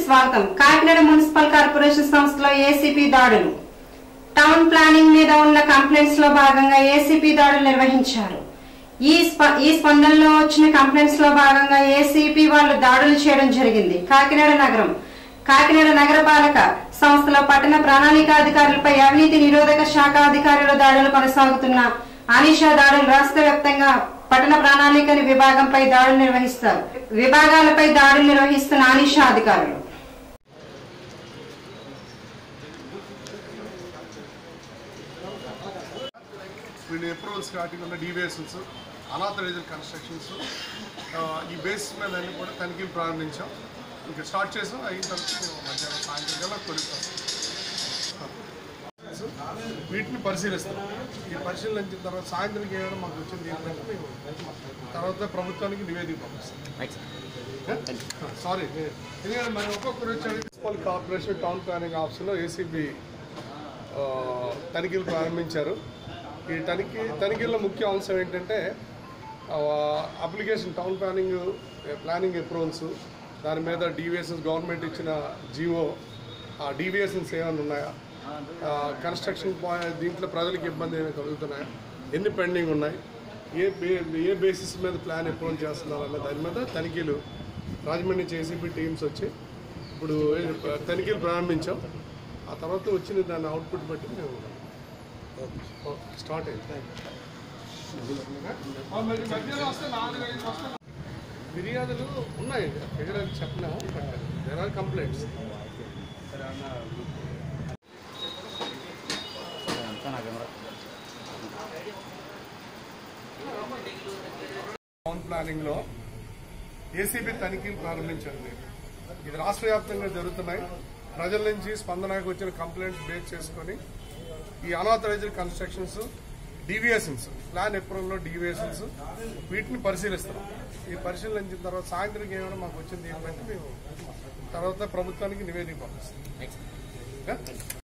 స్వాగతం Kakinada municipal corporation సంస్థలో ACP దాడులు టౌన్ ప్లానింగ్ మీద ఉన్న కంప్లైంట్స్ లో భాగంగా ఏసీపీ దాడులు నిర్వహించారు ఈ స్ప- ఈ స్పందనలో వచ్చిన కంప్లైంట్స్ లో భాగంగా ఏసీపీ వాళ్ళు దాడులు చేయడం జరిగింది కాకినాడ నగరం కాకినాడ నగరపాలక సంస్థలో పట్టణ ప్రణాళిక అధికారులపై అవినీతి నిరోధక శాఖ అధికారుల దాడులు కొనసాగుతున్న ఆనిషా దాడులు రాష్ట్ర వ్యాప్తంగా పట్టణ ప్రణాళిక విభాగంపై దాడులు నిర్వహిస్తారు విభాగాలపై దాడులు నిర్వహిస్తున్న ఆనిషా అధికారులు వీళ్ళు అప్రూవల్స్ కాకుండా డీవియేషన్స్ అనాథరైజ్డ్ కన్స్ట్రక్షన్స్ ఈ బేసిస్ మీద అన్ని కూడా తనిఖీలు ప్రారంభించాం ఇంకా స్టార్ట్ చేసాం అయిన తర్వాత మధ్యాహ్నం సాయంత్రం కల్లా కొలుస్తాం వీటిని పరిశీలిస్తాం ఈ పరిశీలించిన తర్వాత సాయంత్రం ఏమైనా మాకు వచ్చింది ఏంటంటే మేము తర్వాత ప్రభుత్వానికి నివేదిక పంపిస్తాం సారీ ఎందుకంటే మనం ఒక్కొక్కరు వచ్చి మున్సిపల్ కార్పొరేషన్ టౌన్ ప్లానింగ్ ఆఫీస్లో ఏసీబీ తనిఖీలు ప్రారంభించారు ఈ తనిఖీ తనిఖీల్లో ముఖ్య అంశం ఏంటంటే application town planning planning approvals దాని మీద డీవియేషన్స్ గవర్నమెంట్ ఇచ్చిన జీవో ఆ డీవియేషన్స్ ఏమైనా ఉన్నాయా కన్స్ట్రక్షన్ పాయింట్ దీంట్లో ప్రజలకు ఇబ్బంది ఏమైనా కలుగుతున్నాయా ఎన్ని పెండింగ్ ఉన్నాయి ఏ బే- ఏ బేసిస్ మీద ప్లాన్ అప్రూవల్ చేస్తున్నారు అన్న దాని మీద తనిఖీలు రాజమండ్రి నుంచి ఏసీబీ టీమ్స్ వచ్చి ఇప్పుడు తనిఖీలు ప్రారంభించాం ఆ తర్వాత వచ్చిన దాని అవుట్పుట్ బట్టి మేము స్టార్ట్ అయింది ఫిర్యాదులు ఉన్నాయి ఫిర్యాదు చెప్పలేము but there are complaints town planning లో ఏసీబీ తనిఖీలు ప్రారంభించారు మీరు ఇది రాష్ట్ర వ్యాప్తంగా జరుగుతున్నాయి ప్రజల నుంచి స్పందనకు వచ్చిన కంప్లైంట్స్ బేస్ చేసుకొని ఈ unauthorized constructions deviations plan approval లో డీవియేషన్స్ వీటిని పరిశీలిస్తాం ఈ పరిశీలించిన తర్వాత సాయంత్రం ఏమైనా మాకు వచ్చింది ఏంటంటే మేము తర్వాత ప్రభుత్వానికి నివేదిక పంపిస్తాం